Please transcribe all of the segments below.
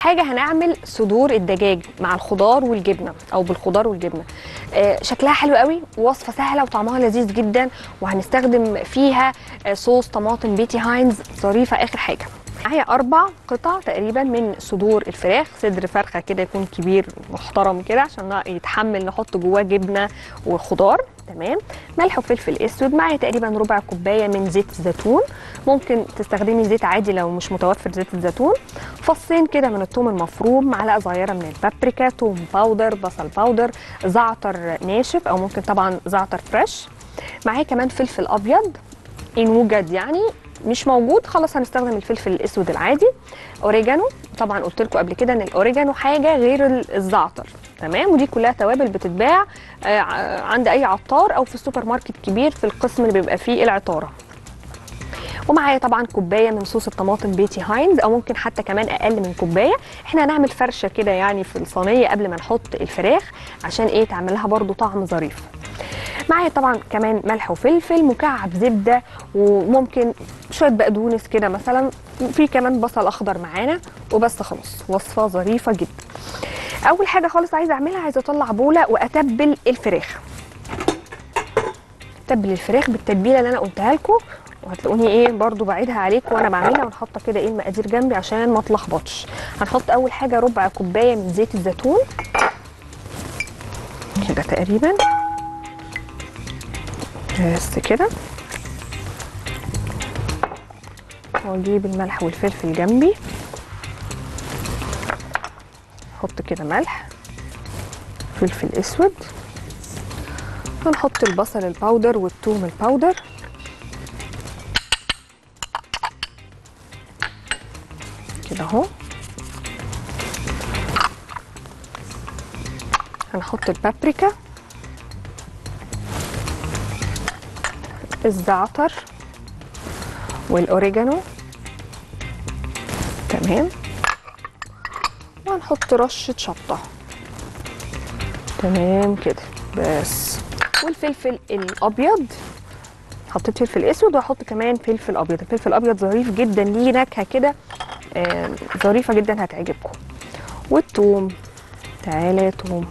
حاجه هنعمل صدور الدجاج مع الخضار والجبنه او بالخضار والجبنه آه شكلها حلو قوي ووصفه سهله وطعمها لذيذ جدا وهنستخدم فيها آه صوص طماطم بيتي هاينز ظريفه اخر حاجه معايا اربع قطع تقريبا من صدور الفراخ صدر فرخه كده يكون كبير محترم كده عشان يتحمل نحط جواه جبنه وخضار تمام ملح وفلفل اسود معايا تقريبا ربع كوبايه من زيت زيتون ممكن تستخدمي زيت عادي لو مش متوفر زيت الزيتون فصين كده من الثوم المفروم معلقه صغيره من البابريكا ثوم باودر بصل باودر زعتر ناشف او ممكن طبعا زعتر فريش معايا كمان فلفل ابيض ان وجد يعني مش موجود خلاص هنستخدم الفلفل الاسود العادي اوريجانو طبعا قلت لكم قبل كده ان الاوريجانو حاجه غير الزعتر تمام ودي كلها توابل بتتباع آه عند اي عطار او في السوبر ماركت كبير في القسم اللي بيبقى فيه العطاره ومعايا طبعا كوبايه من صوص الطماطم بيتي هاينز او ممكن حتى كمان اقل من كوبايه احنا هنعمل فرشه كده يعني في الصينيه قبل ما نحط الفراخ عشان ايه تعمل لها برده طعم ظريف معايا طبعا كمان ملح وفلفل مكعب زبده وممكن شويه بقدونس كده مثلا في كمان بصل اخضر معانا وبس خلاص وصفه ظريفه جدا اول حاجه خالص عايزه اعملها عايزه اطلع بوله واتبل الفراخ اتبل الفراخ بالتتبيله اللي انا قلتها لكم وهتلاقوني ايه برضو بعيدها عليكم وانا بعملها ونحط كده ايه المقادير جنبي عشان ما اتلخبطش هنحط اول حاجه ربع كوبايه من زيت الزيتون كده تقريبا بس كده واجيب الملح والفلفل جنبي احط كده ملح فلفل اسود هنحط البصل الباودر والثوم الباودر كده اهو هنحط البابريكا الزعتر والاوريجانو تمام وهنحط رشه شطه تمام كده بس والفلفل الابيض حطيت فلفل اسود وهحط كمان فلفل ابيض الفلفل الابيض ظريف جدا ليه نكهه كده آه ظريفه جدا هتعجبكم والثوم تعالى يا توم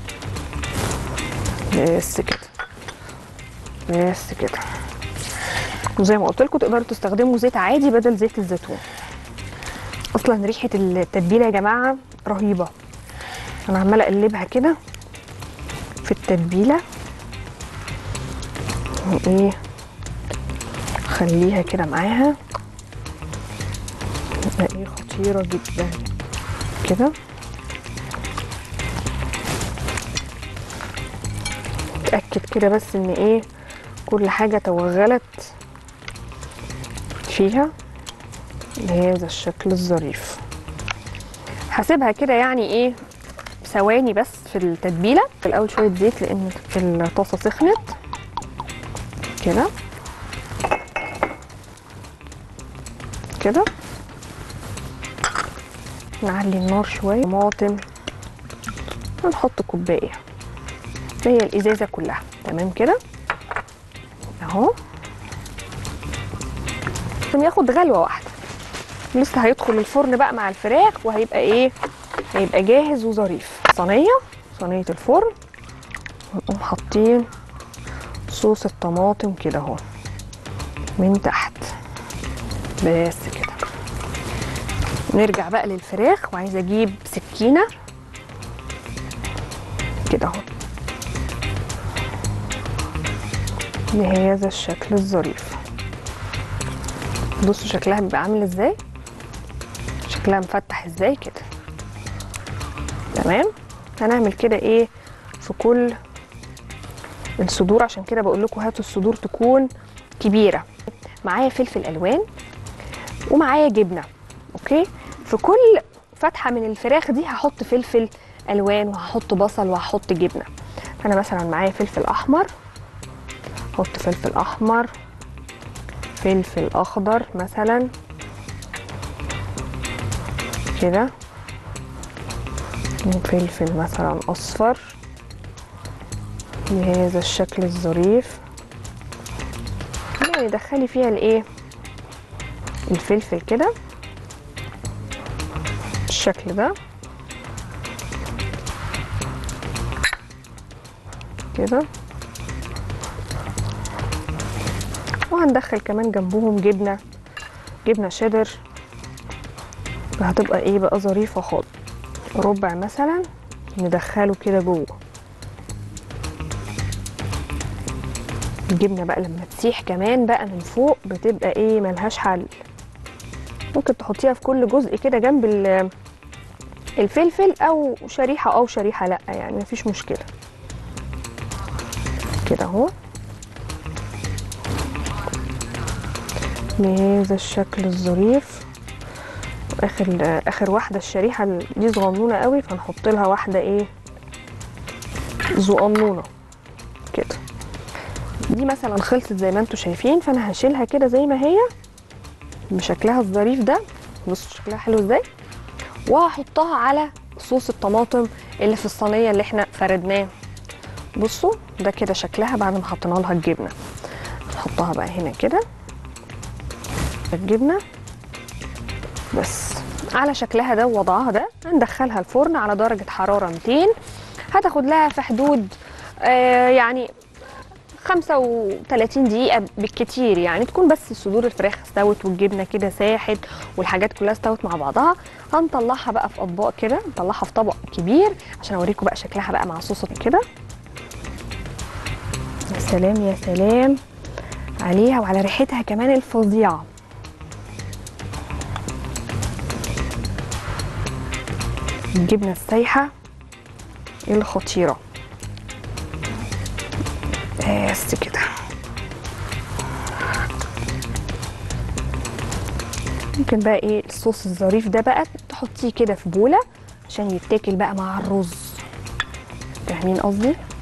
بس كده بس كده وزي ما قلت لكم تقدروا تستخدموا زيت عادي بدل زيت الزيتون اصلا ريحه التتبيله يا جماعه رهيبه انا عماله اقلبها كده في التتبيله وايه خليها كده معاها تبقى ايه خطيره جدا كده اتاكد كده بس ان ايه كل حاجه توغلت فيها بهذا الشكل الظريف هسيبها كده يعني ايه ثواني بس في التتبيله في الاول شويه زيت لان الطاسه سخنت كده كده نعلي النار شويه طماطم ونحط كوبايه هي الازازه كلها تمام كده اهو عشان ياخد غلوه واحده لسه هيدخل الفرن بقى مع الفراخ وهيبقى ايه هيبقى جاهز وظريف صينيه صينيه الفرن ونقوم حاطين صوص الطماطم كده اهو من تحت بس كده نرجع بقى للفراخ وعايزه اجيب سكينه كده اهو بهذا الشكل الظريف بصوا شكلها بيبقى عامل ازاي شكلها مفتح ازاي كده تمام هنعمل كده ايه في كل الصدور عشان كده بقول لكم هاتوا الصدور تكون كبيره معايا فلفل الوان ومعايا جبنه اوكي في كل فتحه من الفراخ دي هحط فلفل الوان وهحط بصل وهحط جبنه فانا مثلا معايا فلفل احمر احط فلفل احمر فلفل اخضر مثلا كده وفلفل مثلا اصفر بهذا الشكل الظريف يعني دخلي فيها الايه الفلفل كده بالشكل ده كده وهندخل كمان جنبهم جبنه جبنه شيدر هتبقى ايه بقى ظريفه خالص ربع مثلا ندخله كده جوه الجبنه بقى لما تسيح كمان بقى من فوق بتبقى ايه ملهاش حل ممكن تحطيها في كل جزء كده جنب ال- الفلفل او شريحه او شريحه لا يعني مفيش مشكله كده اهو بهذا الشكل الظريف اخر اخر واحده الشريحه دي صغنونه قوي فنحط لها واحده ايه صغنونه كده دي مثلا خلصت زي ما انتم شايفين فانا هشيلها كده زي ما هي بشكلها الظريف ده بصوا شكلها حلو ازاي وهحطها على صوص الطماطم اللي في الصينيه اللي احنا فردناه بصوا ده كده شكلها بعد ما حطينا لها الجبنه نحطها بقى هنا كده الجبنه بس على شكلها ده ووضعها ده هندخلها الفرن على درجه حراره 200 هتاخد لها في حدود آه يعني 35 دقيقة بالكتير يعني تكون بس صدور الفراخ استوت والجبنة كده ساحت والحاجات كلها استوت مع بعضها هنطلعها بقى في أطباق كده نطلعها في طبق كبير عشان أوريكم بقى شكلها بقى مع صوص كده يا سلام يا سلام عليها وعلى ريحتها كمان الفظيعة الجبنة السايحة الخطيرة بس كده ممكن بقى ايه الصوص الظريف ده بقى تحطيه كده في بولة عشان يتاكل بقى مع الرز فاهمين قصدي